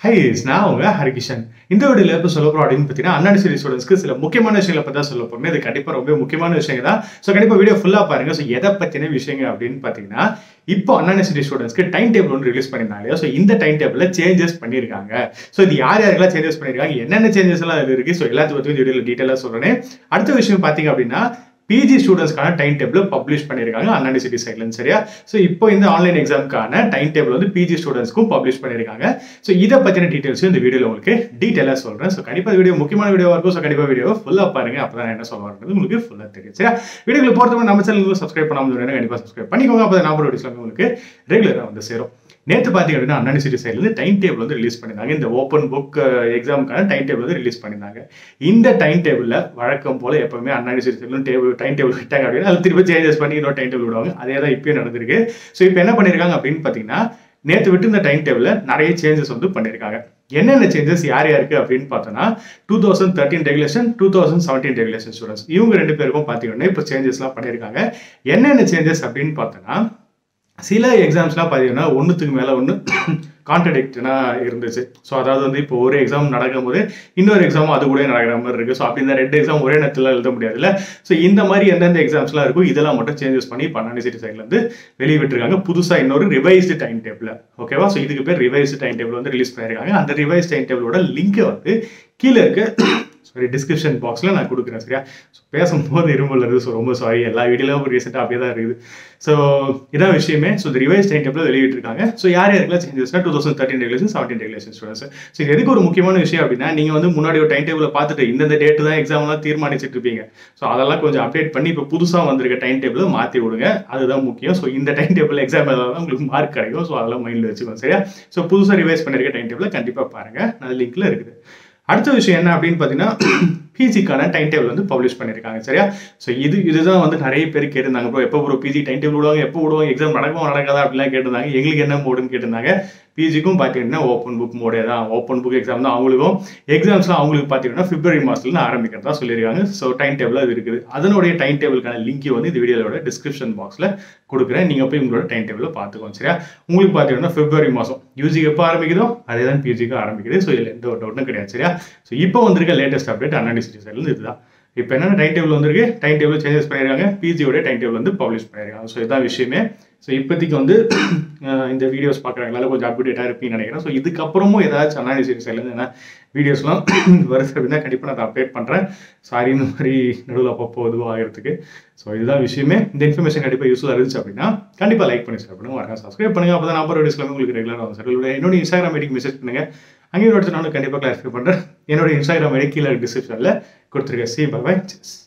high நான் உங்க ஹரிகிஷன் இந்த வீடியோல எப்போ சொல்ல போறோம் அப்படின்னு பார்த்தீங்கன்னா அண்ணாடி சீரி ஸ்டூடெண்ட்ஸ்க்கு சில முக்கியமான விஷயங்களை பற்றி தான் சொல்ல போறோம் இது கண்டிப்பாக ரொம்ப முக்கியமான விஷயங்க தான் ஸோ கண்டிப்பாக வீடியோ ஃபுல்லாக பாருங்க ஸோ எதை பற்றின விஷயங்க அப்படின்னு பார்த்தீங்கன்னா இப்போ அண்ணாடி சீரி ஸ்டூடெண்ட்ஸ்க்கு டைம் டேபிள் ஒன்று ரிலீஸ் பண்ணியிருந்தாங்க இல்லையா ஸோ இந்த டைம் டேபிளில் சேஞ்சஸ் பண்ணியிருக்காங்க ஸோ இது யார் யாருக்கெல்லாம் சேஞ்சஸ் பண்ணியிருக்காங்க என்னென்ன சேஞ்சஸ் எல்லாம் இது இருக்கு ஸோ எல்லாத்தையும் பற்றி இந்த வீடியோவில் டீட்டெயிலாக சொல்றேன் அடுத்த விஷயம் பார்த்தீங்க அப்படின்னா பிஜி ஸ்டூடெண்ட்ஸ்க்கான டைம் டேபிள் பப்ளிஷ் பண்ணியிருக்காங்க அண்ணாடி சிட்டி சைட்லன்னு சரியா ஸோ இப்போ இந்த ஆன்லைன் எக்ஸாமுக்கான டைம் டேபிள் வந்து பிஜி ஸ்டூடெண்ட்ஸ்க்கும் பப்ளிஷ் பண்ணியிருக்காங்க ஸோ இதை பற்றின டீட்டெயில்ஸும் இந்த வீடியோவில் உங்களுக்கு டீட்டெயிலாக சொல்கிறேன் ஸோ கண்டிப்பாக வீடியோ முக்கியமான வீடியோவாக இருக்கும் ஸோ கண்டிப்பாக வீடியோ ஃபுல்லாக பாருங்க அப்போ தான் என்ன சொல்லுவாங்க உங்களுக்கு ஃபுல்லாக தெரியும் சரியா வீடியோவில் போகிறதுக்கு நம்ம சேனலுக்கு சப்ஸ்கிரைப் பண்ணாமல் இருந்தா கண்டிப்பாக சப்ஸ்கிரைப் பண்ணிக்கோங்க அப்போ நம்பர் வீடியோஸ்லாம் உங்களுக்கு ரெகுலராக வந்து சேரும் நேற்று பார்த்தீங்க அப்படின்னா அண்ணா சிட்டி சைட்லேருந்து டைம் டேபிள் வந்து ரிலீஸ் பண்ணியிருந்தாங்க இந்த ஓப்பன் புக் எக்ஸாமுக்கான டைம் டேபிள் வந்து ரிலீஸ் பண்ணியிருந்தாங்க இந்த டைம் டேபிளில் வழக்கம் போல எப்பவுமே அண்ணா சிட்டி சைட்லும் டேபிள் டைம் டேபிள் விட்டாங்க அப்படின்னா அது திரும்ப சேஞ்சஸ் பண்ணி இன்னொரு டைம் டேபிள் விடுவாங்க அதே தான் இப்பயும் நடந்திருக்கு ஸோ இப்போ என்ன பண்ணியிருக்காங்க அப்படின்னு பார்த்தீங்கன்னா நேற்று விட்டு இந்த டைம் டேபிளில் நிறைய சேஞ்சஸ் வந்து பண்ணியிருக்காங்க என்னென்ன சேஞ்சஸ் யார் யாருக்கு அப்படின்னு பார்த்தோன்னா two thousand thirteen regulation two thousand seventeen regulation students இவங்க ரெண்டு பேருக்கும் பார்த்தீங்கன்னா இப்போ சேஞ்சஸ்லாம் பண்ணியிருக்காங்க என்னென்ன சேஞ்சஸ் அப்படின்னு பார்த்தோன்னா சில எக்ஸாம்ஸ்லாம் பார்த்தீங்கன்னா ஒன்றுத்துக்கு மேலே ஒன்று கான்ட்ரடிக்டனாக இருந்துச்சு ஸோ அதாவது வந்து இப்போ ஒரு எக்ஸாம் நடக்கும்போது இன்னொரு எக்ஸாமும் அது கூட நடக்கிற மாதிரி இருக்குது ஸோ அப்படி இந்த ரெண்டு எக்ஸாம் ஒரே நேரத்தில் எழுத முடியாதுல்ல ஸோ இந்த மாதிரி எந்தெந்த எக்ஸாம்ஸ்லாம் இருக்கும் இதெல்லாம் மட்டும் சேஞ்சஸ் பண்ணி பன்னாடி சிட்டி சைட்லேருந்து வெளியே விட்டுருக்காங்க புதுசாக இன்னொரு ரிவைஸ்டு டைம் டேபிள் ஓகேவா ஸோ இதுக்கு பேர் ரிவைஸ்டு டைம் டேபிள் வந்து ரிலீஸ் பண்ணியிருக்காங்க அந்த ரிவைஸ் டைம் டேபிளோட லிங்கை வந்து கீழே இருக்க சாரி டிஸ்கிரிப்ஷன் பாக்ஸில் நான் கொடுக்குறேன் சரியா ஸோ பேசும்போது இருமல் இருக்குது ஸோ ரொம்ப சாரி எல்லா வீடியோலும் ரீசெண்டாக அப்படியே தான் இருக்குது ஸோ இதான் விஷயமே ஸோ இந்த ரிவைஸ் டைம் டேபிள் வெளியிட்டிருக்காங்க ஸோ யார் யாருக்கெல்லாம் சேஞ்சஸ்னா two thousand thirteen regulation seventeen regulation students so இது எதுக்கு ஒரு முக்கியமான விஷயம் அப்படின்னா நீங்கள் வந்து முன்னாடி ஒரு டைம் டேபிளை பார்த்துட்டு இந்தந்த டேட்டு தான் எக்ஸாம்லாம் தீர்மானிச்சிட்டு இருப்பீங்க ஸோ அதெல்லாம் கொஞ்சம் அப்டேட் பண்ணி இப்போ புதுசாக வந்திருக்க டைம் டேபிளை மாற்றி விடுங்க அதுதான் முக்கியம் ஸோ இந்த டைம் டேபிள் எக்ஸாம் தான் உங்களுக்கு மார்க் கிடைக்கும் ஸோ அதெல்லாம் மைண்டில் வச்சுக்கோங்க சரியா ஸோ புதுசாக ரிவைஸ் பண்ணியிருக்க டைம் டேபிளை கண்டிப்பாக பாருங்கள் அது லிங்க்ல இருக்குது அடுத்த விஷயம் என்ன அப்படின்னு பார்த்தீங்கன்னா பிஜிக்கான டைம் டேபிள் வந்து பப்ளிஷ் பண்ணியிருக்காங்க சரியா ஸோ இது இதுதான் வந்து நிறைய பேர் கேட்டிருந்தாங்க ப்ரோ எப்போ ப்ரோ பிஜி டைம் டேபிள் விடுவாங்க எப்போ விடுவாங்க எக்ஸாம் நடக்குமா நடக்காதா அப்படிலாம் கேட்டிருந்தாங்க எங்களுக்கு என்ன மோடுன்னு கேட்டிருந்தாங்க பிஜிக்கும் பார்த்தீங்கன்னா ஓப்பன் புக் மோடே தான் ஓப்பன் புக் எக்ஸாம் தான் அவங்களுக்கும் எக்ஸாம்ஸ்லாம் அவங்களுக்கு பார்த்தீங்கன்னா பிப்ரவரி மாதத்துல ஆரம்பிக்கிறதா சொல்லியிருக்காங்க ஸோ டைம் டேபிள் அது இருக்குது அதனுடைய டைம் டேபிளுக்கான லிங்க் வந்து இந்த வீடியோட டிஸ்கிரிப்ஷன் பாக்ஸில் கொடுக்குறேன் நீங்கள் போய் உங்களோட டைம் டேபிளை பார்த்துக்கோங்க சரியா உங்களுக்கு பார்த்தீங்கன்னா பிப்ரவரி மாதம் யூஜிக்கு எப்போ ஆரம்பிக்குதோ அதே தான் பிஜிக்கு ஆரம்பிக்குது ஸோ இதில் எந்த ஒரு டவுட்டும் கிடையாது சரியா ஸோ இப்போ வந்திருக்க லேட்டஸ்ட் அப்டேட் அண்ணாடி சிட்டி சைட்லேருந்து இதுதான் இப்போ என்னென்ன டைம் டேபிள் வந்திருக்கு டைம் டேபிள் சேஞ்சஸ் பண்ணியிருக்காங்க பிஜியோட டைம் டேபிள் வந்து பப்ளிஷ் பண்ணியிருக்காங்க ஸோ இதான் விஷயமே ஸோ இப்போதைக்கு வந்து இந்த வீடியோஸ் பார்க்குறவங்களால கொஞ்சம் அப்டேட்டாக இருப்பீங்கன்னு நினைக்கிறேன் ஸோ இதுக்கப்புறமும் ஏதாச்சும் அண்ணாடி சிட்டி சைட்லேருந்து என்ன வீடியோஸ்லாம் வருது அப்படின்னா கண்டிப்பாக நான் அப்டேட் பண்ணுறேன் சாரி இந்த மாதிரி நடுவில் அப்பப்போ இதுவும் ஆகிறதுக்கு ஸோ இதுதான் விஷயமே இந்த இன்ஃபர்மேஷன் கண்டிப்பாக யூஸ்ஃபுல்லாக இருந்துச்சு அப்படின்னா கண்டிப்பாக லைக் பண்ணி ஷேர் பண்ணுங்க வரேன் சப்ஸ்கிரைப் பண்ணுங்க அப்போ தான் நம்பர் வீடியோஸ் எல்லாமே உங்களுக்கு ரெகுலராக வந்து சார் என்னோட இன்ஸ்டாகிராம் ஐடிக்கு மெசேஜ் பண்ணுங்க அங்கேயும் எடுத்து நானும் கண்டிப்பாக கிளாரிஃபை பண்ணுறேன் என்னோட இன்ஸ்டாகிராம் ஐடி கீழே டிஸ்கிரிப்ஷனில் கொடுத்துருக்கேன் சி பை பை